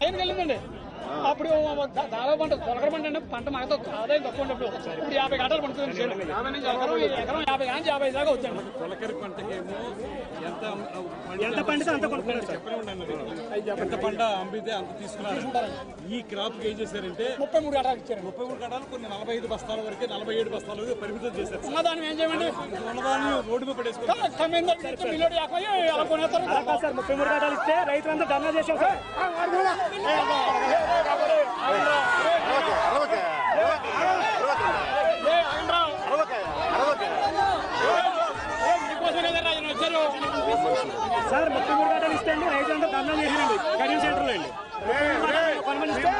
లైన్కి వెళ్ళిందండి అప్పుడు దా- దాదాపు పంట తొలగర పంట అంటే పంట మాకు ఆదాయం తక్కువ ఉన్నప్పుడు ఇప్పుడు యాభై గంటలు పండుతుంది చేను. ఎకరం ఎకరం యాభై కానీ యాభై దాకా వచ్చాను తొలకరి పంటకేమో ఎంత ఎంత పండితే అంత కొనుక్కున్నారు సార్ చెప్పనే ఉండండి ఎంత పంట అమ్మితే అంత తీసుకున్నారు ఈ క్రాప్ ఏం చేశారంటే ముప్పై మూడు గంటలు ఇచ్చారు ముప్పై మూడు కడాలు కొన్ని నలభై ఐదు బస్తాల వరకే నలభై ఏడు బస్తాల వరకు పరిమితం చేశారు ఉన్నదాన్ని ఏం చేయమండి ఉన్నదాన్ని రోడ్డు మీద పడేసుకున్నారు కమ్మిందో మిల్లుడు యాభై అలా కొనేస్తారు అలా కాదు సార్ ముప్పై మూడు గంటలు ఇస్తే రైతులంతా ధర్నా చేసాం సార్ మీకోసం కదా రాజు వచ్చారు సార్ ముప్పై మూడు గంటలు ఇస్తే అండి రైతులంతా ధర్నా చేసిరండి కడియం సెంటర్లో అండి కొనమని ఇస్తే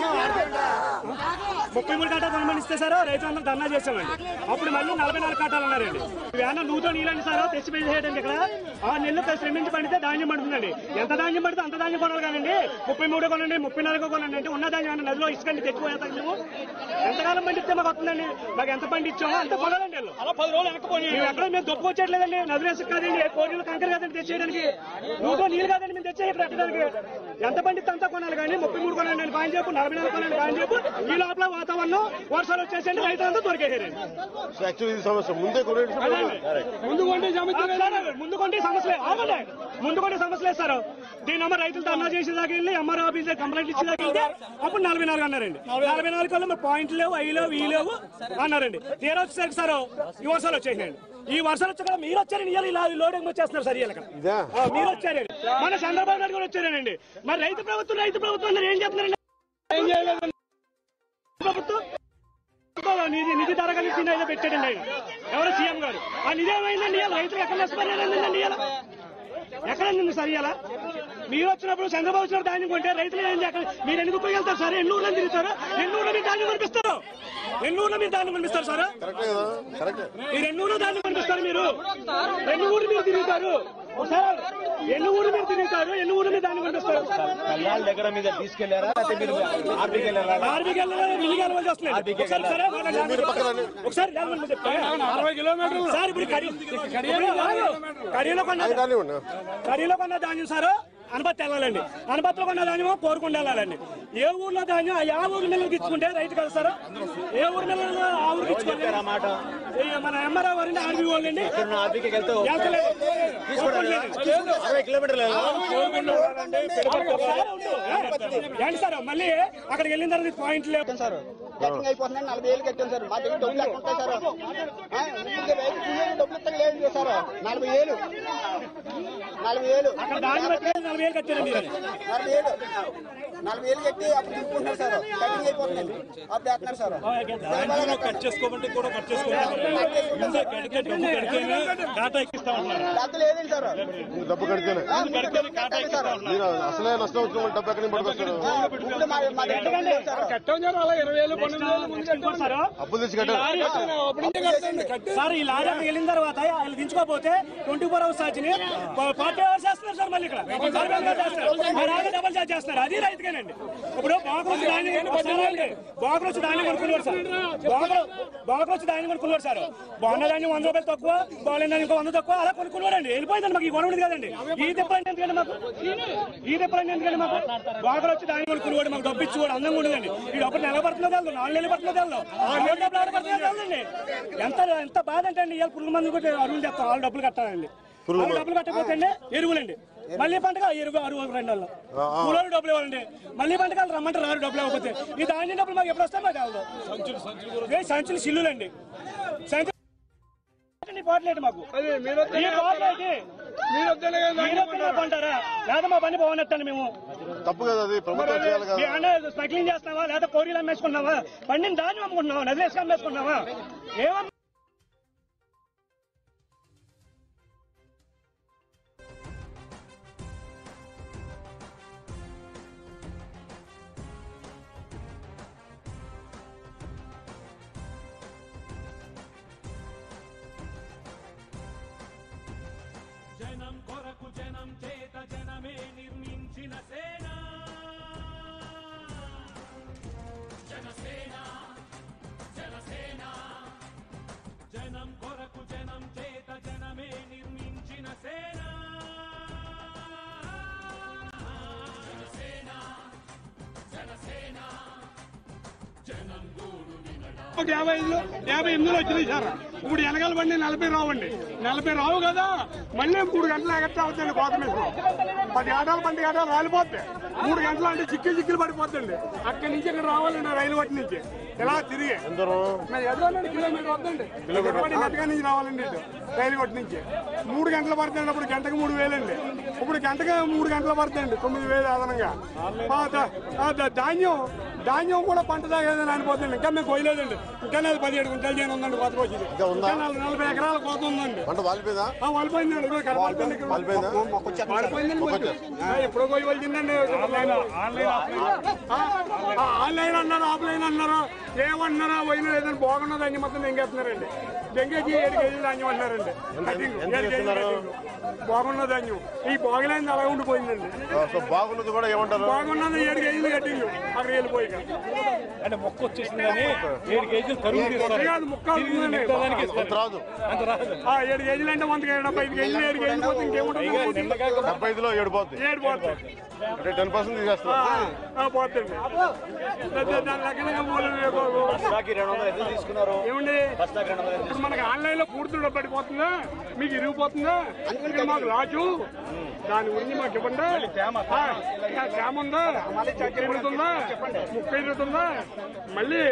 ముప్పై మూడు కాటాలు కొనమని ఇస్తే సార్ రైతులందరూ ధర్నా చేసామండి అప్పుడు మళ్ళీ నలభై నాలుగు కాటాలు అన్నారండి ఇవేమన్నా నూతో నీళ్ళండి సార్ తెచ్చి పెళ్లి చేయడానికి ఇక్కడ ఆ నెలలు శ్రమించి పండితే ధాన్యం పడుతుందండి ఎంత ధాన్యం పడితే అంత ధాన్యం కొనాలి కానండి ముప్పై మూడు కొనండి ముప్పై నాలుగు కొనండి అంటే ఉన్న ధాన్యం ఏమన్నా నదిలో ఇసుకండి తెచ్చిపోయేస్తాం మేము ఎంతకాలం పండిస్తే మాకు వస్తుందండి మాకు ఎంత పండించామో అంత కొనాలండి వీళ్ళు. అలా పది రోజులు వెనక్కిపోయి మేము ఎక్కడ మేము దొప్పు వచ్చేట్లేదండి నదులు ఇసుక కాదండి కోడిలు కంకర కాదండి తెచ్చేయడానికి నూతో నీళ్ళు కాదండి మేము తెచ్చే ఇక్కడ పెట్టడానికి ఎంత పండితే అంతా కొనాలి కానీ ముప్పై మూడు కొనండి అని బాగా చెప్పు నలభై నాలుగు కొనండి బాగా చెప్పు ఈ లోపల వాతావరణం వర్షాలు వచ్చేసండి రైతులంతా దొరికేసారండి సో యాక్చువల్లీ ఇది సమస్య ముందే కొనేసి ముందు కొంటే జమితే ముందు కొంటే సమస్యలే ఆగండి ముందు కొంటే సమస్యలే సార్ దీని అమ్మ రైతులు ధర్నా చేసేదాకా వెళ్ళి ఎంఆర్ ఆఫీస్ కంప్లైంట్ ఇచ్చేదాకా వెళ్తే అప్పుడు నలభై నాలుగు అన్నారండి నలభై నాలుగు కల్లా మరి పాయింట్లు లేవు అవి లేవు ఈ లేవు అన్నారండి తీరా వచ్చేసరికి సార్ ఈ వర్షాలు వచ్చేసాయండి ఈ వర్షాలు వచ్చాక మీరు వచ్చారండి ఇవాళ ఇలా లోడింగ్ వచ్చేస్తున్నారు సార్ ఇవాళ ఇదా ఆ, మీరు వచ్చారండి మన చంద్రబాబు నాయుడు కూడా వచ్చారండి మరి రైతు ప్రభుత్వం రైతు ప్రభుత్వం అన్నారు ఏం చెప్తున్నారండి ఏం చేయలేదు ప్రభుత్వం నిధి నిధి ధర నిధి ఏదో పెట్టాడండి ఆయన ఎవరు సీఎం గారు ఆ నిధి ఏమైందండి ఇవాళ రైతులు ఎక్కడ నష్టపోయారండి ఇవాళ ఎక్కడ ఉంది సార్ ఇవాళ మీరు వచ్చినప్పుడు చంద్రబాబు వచ్చినప్పుడు ధాన్యం కొంటే రైతులు ఏంటి అక్కడ మీరు ఎందుకు పోయి వెళ్తారు సార్ ఎన్నూరులో తిరుగుతారు ఎన్నూరులో మీరు ధాన్యం కనిపిస్తారు ఎన్నూరులో మీరు ధాన్యం కనిపిస్తారు సార్ కరెక్టే కదా కరెక్టే మీరు ఎన్నూరులో ధాన్యం కనిపిస్తారు మీరు ఎన్ని ఊరు మీరు తిరుగుతారు సార్ ఎన్ని ఊరు మీరు తిరుగుతారు ఎన్ని ఊరు మీరు ధాన్యం కనిపిస్తారు కళ్ళాల దగ్గర మీద తీసుకెళ్లారా లేకపోతే మీరు ఆర్బీకి వెళ్ళారా ఆర్బీకి వెళ్ళాలి మిల్లికి వెళ్ళాల్సి వస్తుంది ఆర్బీకి ఒకసారి సరే, ఒకసారి ఒకసారి లేకపోతే మీరు చెప్తారా? అరవై కిలోమీటర్లు సార్ ఇప్పుడు కడి కడిలో కొన్న అది కానివ్వండి కడిలో కొన్న ధాన్యం సార్ అనపత్తి వెళ్ళాలండి అనపత్తిలో కొన్న ధాన్యం కోరుకుండా వెళ్ళాలండి ఏ ఊర్లో ధాన్యం ఆ యా ఊరి మిల్లకి ఇచ్చుకుంటే రైతు కదా సార్ ఏ ఊరి మిల్లలో ఆ ఊరికి ఇచ్చుకోవాలి ఆ మాట ఏ మన ఎంఆర్ఓ వారిని ఆర్బీ వాళ్ళండి ఇక్కడ ఆర్బీకి వెళ్తే వెళ్తలేదు. అరవై కిలోమీటర్లు ఏంటి సార్ మళ్ళీ అక్కడికి వెళ్ళిన తర్వాత పాయింట్ లేవు సార్ కటింగ్ అయిపోతుందని నలభై వేలు కట్టాం సార్ మా దగ్గర డబ్బులు ఎక్కడ ఉంటాయి సార్ ఆ, ఇప్పుడు రైతు కూలీలు డబ్బులు ఇస్తాం లేదు సార్ నలభై వేలు నలభై వేలు అక్కడ ధాన్యం పెట్టుకొని నలభై వేలు కట్టారండి నలభై వేలు నలభై వేలు కట్టి అప్పుడు తీసుకుంటున్నారు సార్ కటింగ్ అయిపోతుందండి అప్పుడు వేస్తున్నారు సార్ ధాన్యంలో కట్ చేసుకోమంటే కూడా కట్ చేసుకోవాలి ముందే కడిగే డబ్బు కడితేనే డాటా ఎక్కిస్తా ఉన్నారు డబ్బు లేదండి సార్ ముందు డబ్బు కడితేనే ఆ, ముందు డబ్బులు కట్టాలి సార్ మీరు అసలే నష్టం వచ్చిన డబ్బు ఎక్కడి నుంచి పట్టుకొస్తారు ఆ, ఇప్పుడు మా మా దగ్గర డబ్బులు లేవు సార్ కట్టాం సార్ అలా ఇరవై వేలు పన్నెండు వేలు ముందు కట్టాం సార్ అప్పులు తెచ్చి కట్టారు అప్పటి నుంచే కట్టండి కట్టి సార్ ఈ లారీ అక్కడికి వెళ్ళిన తర్వాత వాళ్ళు దించుకోకపోతే ట్వంటీ ఫోర్ అవర్స్ సార్జ్ని ఫార్టీ అవర్స్ చేస్తున్నారు సార్ మళ్ళీ ఇక్కడ డబల్ గా చేస్తారు ఆ రాగా డబల్ చార్జ్ చేస్తున్నారు అది రైతుకేనండి ఇప్పుడు బాగా వచ్చి ధాన్యం బాగా వచ్చి ధాన్యం కొనుక్కున్నారు సార్ బాగా బాగా వచ్చి ధాన్యం కొనుక్కున్నారు సార్ బాగున్న ధాన్యం వంద రూపాయలు తక్కువ బాగాలేని ధాన్యం ఇంకో వంద తక్కువ అలా కొనుక్కున్నారండి వెళ్ళిపోయిందండి మాకు ఈ గొడవ ఉంది కదండి ఈ దెబ్బలు ఎందుకండి మాకు ఈ దెబ్బలు ఎందుకండి మాకు బాగా వచ్చి ధాన్యం కొనుక్కున్నాడు మాకు డబ్బు ఇచ్చి కూడా అందంగా ఉండదండి ఈ డబ్బు నెల పడుతుందో తెలదు నాలుగు నెలలు పడుతుందో తెలదు ఆరు నెలలు డబ్బులు ఆడ పడుతుందో తెలదండి ఎంత ఎంత బాధ అంటే అండి ఇవాళ పురుగు మంది కూడా అరువులు చెప్తాం వాళ్ళు డబ్బులు కట్టాలండి వాళ్ళు డబ్బులు కట్టకపోతే అండి ఎరువులండి మళ్ళీ పంటగా ఎరువు అరువు రెండు నెలలు కూలోళ్ళు డబ్బులు ఇవ్వాలండి మళ్ళీ పంటకాలు రమ్మంటే రారు డబ్బులు ఇవ్వకపోతే ఈ ధాన్యం డబ్బులు మాకు ఎప్పుడు వస్తాయి మాకు తెలదు ఏ సంచులు సిల్లులండి సంచులు పోట్లేదు మాకు అదే మీరు ఈ పోట్లేదు మీరు వద్దనే కదా మీరు ఒక్కరే కొంటారా లేదా మా పని బాగున్నట్టు మేము తప్పు కదా అది ప్రభుత్వం చేయాలి కదా మీ అంటే స్మగ్లింగ్ చేస్తావా లేదా కోరీలు అమ్మేసుకున్నావా పండిన ధాన్యం అమ్ముకుంటున్నావా నదిలేసుకు అమ్మేసుకున్నావా ఏమన్నా జనం కొరకు జనం చేత జనమే నిర్మించిన సేన జనసేన జనసేన ఒక యాభై ఐదు యాభై ఎనిమిదిలో వచ్చినాయి సార్ ఇప్పుడు వెనకాల బండి నలభై రావండి నలభై రావు కదా మళ్ళీ మూడు గంటలు ఎగట్టా అవుతుంది కోత మీద పది ఆటలు పది ఆటలు రాలిపోతాయి మూడు గంటలు అంటే చిక్కి చిక్కులు పడిపోతుంది అక్కడి నుంచి ఇక్కడ రావాలండి రైలు వట్టి నుంచి ఇలా తిరిగి ఎంత దూరం మరి ఎదురునండి కిలోమీటర్ వద్దండి ఎదురుపడి మెట్టగా నుంచి రావాలండి ఇటు రైలు కొట్టి నుంచి మూడు గంటలు పడుతుంది అప్పుడు గంటకు మూడు వేలండి ఇప్పుడు గంటకు మూడు గంటలు పడుతుంది తొమ్మిది వేలు అదనంగా ఆ ద- ఆ ద- ధాన్యం ధాన్యం కూడా పంట దాగేదని అనిపోతుంది ఇంకా మేము కోయలేదండి ఇంకా నాది పదిహేడు గుంటలు చేయను ఉందండి కోత వచ్చేది ఇంకా ఉందా? ఇంకా నలభై నలభై ఎకరాల కోత ఉందండి పంట వాలిపోయిందా ఆ వాలిపోయిందండి ఇదిగో కనపడుతుంది ఇక్కడ. వాలిపోయిందా వాలిపోయిందండి కొంచెం. ఆ, ఎప్పుడో కోయి వచ్చిందండి ఆ, ఆన్లైన్ అన్నారు ఆఫ్లైన్ అన్నారు ఏమన్నారా పోయినా ఏదైనా బాగున్న ధాన్యం మొత్తం దెంగేస్తున్నారండి దెంగేసి ఏడు కేజీలు ధాన్యం అన్నారండి కటింగ్ ఎంత ఏడు కేజీలు చేస్తున్నారు? కటింగ్. బాగున్న ధాన్యం ఈ బాగులేని అలా ఉండిపోయిందండి ఆ, సో బాగున్నది కూడా ఏమంటారు బాగున్నది ఏడు కేజీలు కట్టింగ్ అక్కడ వెళ్ళిపోయి అంటే మొక్క వచ్చేసిందని ఏడు కేజీలు తరుగు తీస్తారు కాదు ముక్కాలు ఉందండి. మిగతాదానికి ఇస్తారు. అంత రాదు అంత రాదు ఆ, ఏడు కేజీలు అంటే వంద డెబ్బై ఐదు కేజీలు ఏడు కేజీలు పోతే ఇంకేముంటుంది డెబ్బై ఐదులో ఏడు పోద్ది ఏడు పోతుంది అంటే టెన్ పర్సెంట్ తీసేస్తారు ఆ, పోతుంది అదే దాని లగ్నంగా మూల బస్తాకి రెండు వందలు ఎందుకు తీసుకున్నారు ఏమండి బస్తాకి రెండు వందలు ఎందుకు ఇప్పుడు మనకి ఆన్లైన్ లో పూర్తి పడిపోతుందా మీకు ఇరిగిపోతుందా ఇక్కడ మాకు రాజు దాని గురించి మాకు ఇవ్వండి ఆ, ఇంకా తేమ ఉందా ముప్పై ఇరుగుతుందా ముప్పై ఇరుగుతుందా మళ్ళీ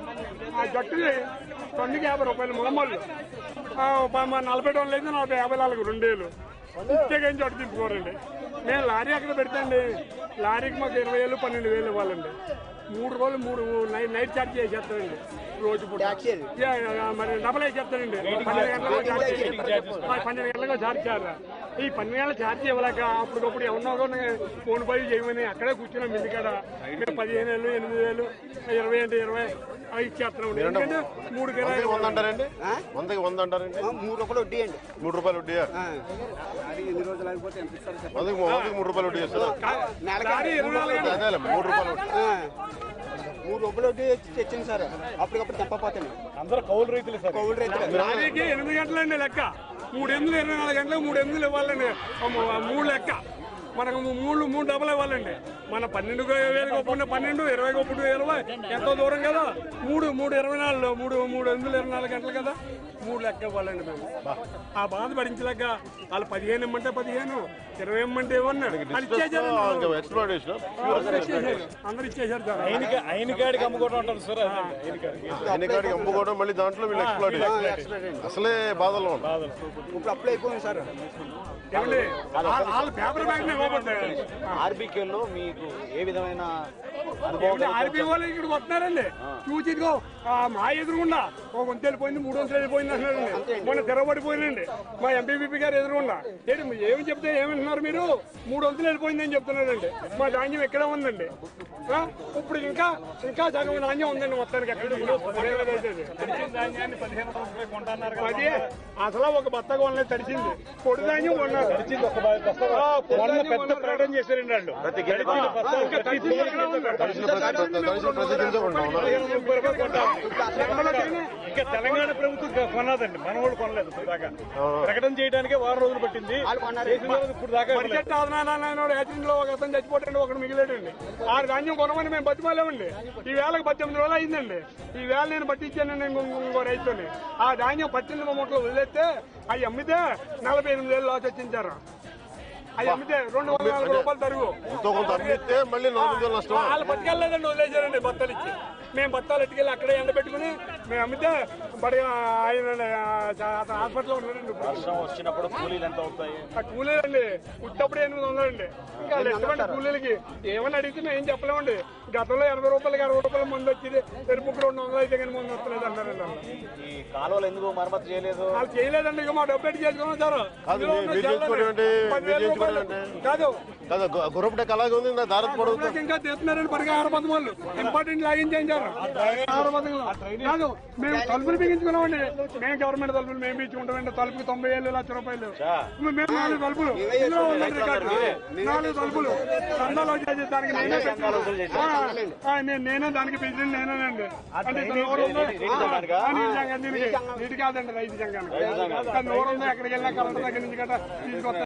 ఆ జట్టుకి టన్నుకి యాభై రూపాయలు మామూలు ఆ, ప- మా నలభై టన్నులు అయితే నలభై యాభై నాలుగు రెండేళ్ళు ఇచ్చేకేం చోట తిప్పుకోరండి మేము లారీ అక్కడ పెడతాండి లారీకి మాకు ఇరవై వేలు పన్నెండు వేలు ఇవ్వాలండి మూడు రోజులు మూడు నైట్ నైట్ ఛార్జ్ చేసేస్తానండి రోజు పూట ట్యాక్సీ అది. యా, యా, యా, మరి డబల్ వేసేస్తానండి పన్నెండు గంటలకు ఛార్జ్ చేయాలి. ఆ, పన్నెండు గంటలకు ఛార్జ్ చేయాలి ఈ పన్నెండు గంటల ఛార్జ్ ఇవ్వలేక అప్పటికప్పుడు ఎవరినో ఒకరిని ఫోన్ పై చేయమని అక్కడే కూర్చున్నాం ఇంటి కాడ మేము పదిహేను వేలు ఎనిమిది వేలు ఇరవై అంటే ఇరవై అవి ఇచ్చేస్తున్నాం ఎందుకంటే మూడు వందకి కిరాయి వంద అంటారండి వందకి వంద అంటారండి ఆ, మూడు రూపాయలు వడ్డీ అండి మూడు రూపాయలు వడ్డీయా ఆ. అది ఎన్ని రోజులు అయిపోతే ఎంత ఇస్తారు సార్ వందకి వందకి మూడు రూపాయలు వడ్డీ చేస్తారా లారీ ఇరవై నాలుగు గంటలు అదేలే మూడు రూపాయలు వడ్డీ. ఆ. మూడు రూపాయలు వడ్డీ తెచ్చింది సార్ అప్పటికప్పుడు తెప్పపోతాను అందరూ కౌలు రైతులు సార్ కౌలు రైతులు లారీకి ఎనిమిది గంటలండి లెక్క మూడు ఎనిమిది ఇరవై నాలుగు గంటలకు మూడు ఎనిమిదిలు ఇవ్వాలండి అమ్మో, ఆ మూడు లెక్క మనకు మూడు మూడు డబ్బులు ఇవ్వాలండి మన పన్నెండు వేలు గొప్ప పన్నెండు ఇరవై గొప్ప ఇరవై ఎంతో దూరం కదా మూడు మూడు ఇరవై నాలుగు మూడు మూడు ఎనిమిది ఇరవై నాలుగు గంటలు కదా మూడు లెక్క ఇవ్వాలండి మేము ఆ బాధ భరించలేక వాళ్ళు పదిహేను ఇమ్మంటే పదిహేను ఇరవై ఇమ్మంటే ఇవ్వన్నా అది ఇచ్చేసారు ఇంకా ఎక్స్ప్లోరేషన్ అందరూ ఇచ్చేసారు అందరూ ఇచ్చేసారు సార్ ఆయనకి ఆయన కాడికి అమ్ముకోవడం అంటారు సార్ ఆయన కాడికి ఎన్ని కాడికి అమ్ముకోవడం మళ్ళీ దాంట్లో వీళ్ళు ఎక్స్ప్లోరేషన్ అసలే బాధల్లో ఉన్నారు ఇప్పుడు అప్లై అయిపోయింది సార్ ఏమండి వాళ్ళ- వాళ్ళ పేపర్ బ్యాగ్ ఇవ్వబోతే ఆర్బీకేలో మీకు ఏ విధమైన అనుభవం ఏమండి, ఆర్బీ వాళ్ళు ఇక్కడికి వస్తున్నారండి చూసి ఇదిగో ఆ, మా ఎదురుగుండా ఒక వంతు వెళ్ళిపోయింది మూడు వంతులు వెళ్ళిపోయింది అంటున్నారండి మొన్న తిరగబడిపోయిందండి మా ఎంపీపీ గారు ఎదురుగుండా ఏంటి మీరు ఏమి చెప్తే ఏమంటున్నారు మీరు మూడు వంతులు వెళ్ళిపోయిందని చెప్తున్నారండి మా ధాన్యం ఇక్కడే ఉందండి ఆ, ఇప్పుడు ఇంకా ఇంకా సగం ధాన్యం ఉందండి మొత్తానికి ఎక్కడ ధాన్యాన్ని పదిహేను వందల కొంటున్నారు అది అసలు ఒక బత్త కొనలేదు తడిచింది పొడి ధాన్యం కొన్నారు ఒక బస్తా ఆ, పొడి మొన్న ధాన్యం పెద్ద కొన్నారు. ప్రకటన చేశారండి వాళ్ళు ప్రతి గింజ ఇంకా తడిచింది ఎక్కడ ఉంది? తడిసిన ప్రతి తడిసిన ప్రతి గింజ కొంటాం ముప్పై రూపాయలు కొంటారు. ఇంకా తెలంగాణ ప్రభుత్వం కొన్నదండి మన వాళ్ళు కొనలేదు ఇప్పుడు దాకా ప్రకటన చేయడానికే వారం రోజులు పట్టింది వాళ్ళు కొన్నారు. చేసిన తర్వాత ఇప్పుడు దాకా ఇవ్వలేదు. పరిచెట్టు ఆదనారాయణ యాక్సిడెంట్ లో ఒక అతను చచ్చిపోతాడు ఒకడు మిగిలేడండి ఆరు ధాన్యం కొనమని మేము బతిమాలేమండి ఈ వేళకు పద్దెనిమిది రోజులు అయిందండి ఈ వేళ నేను పట్టించాను ఇంకో ఇంకో రైతుని ఆ ధాన్యం పద్దెనిమిది మూటలు వదిలేస్తే అవి అమ్మితే నలభై ఎనిమిది వేలు లాస్ వచ్చించారు అవి అమ్మితే రెండు వందల నలభై రూపాయలు తరుగు ఎంతో కొంత అమ్మితే మళ్ళీ నాలుగు వందలు నష్టం వాళ్ళు పట్టుకెళ్ళలేదండి వదిలేశారండి బత్తాలు ఇచ్చి మేము బత్తాలు ఎట్టుకెళ్ళి అక్కడే ఎండబెట్టుకుని మేము అమ్మితే బడి ఆయన అతను హాస్పిటల్లో ఉన్నారండి ఇప్పుడు. వర్షం వచ్చినప్పుడు కూలీలు ఎంత అవుతాయి ఆ కూలీలండి ఉట్టప్పుడు ఎనిమిది వందలండి ఇంకా ఎటువంటి కూలీలకి ఏమని అడిగితే మేము ఏం చెప్పలేమండి గతంలో ఎనభై రూపాయలకి అరవై రూపాయల మంది వచ్చింది పెరుపుకు రెండు వందలు అయితే కానీ ముందు వస్తలేదు అన్నారండి వాళ్ళు. ఈ కాలువలు ఎందుకు మరమ్మతు చేయలేదు వాళ్ళు చేయలేదండి ఇక మా డబ్బు ఎట్టి చేసుకున్నాం సార్ కాదు, ఇందులో మీ- ఉన్న మీరు చల్లనే చేసుకోవడం ఏంటి? పదివేల మీరు చేసుకోవడం రూపాయలు. ఏంటి? కాదు కదా గుర్రపు డెక్క అలాగే ఉంది నా దారత పడుతుంది నాకు ఇంకా తీస్తున్నారని పడిగా ఆరు పదం వాళ్ళు ఇంపార్టెంట్ లాగించారు ఆరు పదం కాదు మేము తలుపులు బిగించుకున్నామండి మేము గవర్నమెంట్ తలుపులు మేము బిగించుకుంటామండి తలుపుకి తొంభై ఏళ్ళు లక్ష రూపాయలు మేము నాలుగు తలుపులు ఇందులో ఉందండి రికార్డు. నాలుగు తలుపులు చందాలు వచ్చేసి దానికి నేనే పెట్టాను. ఆ, ఆ, నేను నేనే దానికి ప్రెసిడెంట్ నేనేనండి అంటే ఇక్కడ నోరు ఉందో? ఆ, నీటి సంఘం దీనికి నీటి కాదండి రైతు సంఘానికి కానీ నోరు ఉందో ఎక్కడికి వెళ్ళినా కలెక్టర్ దగ్గర నుంచి గట్రా తీసుకొస్తా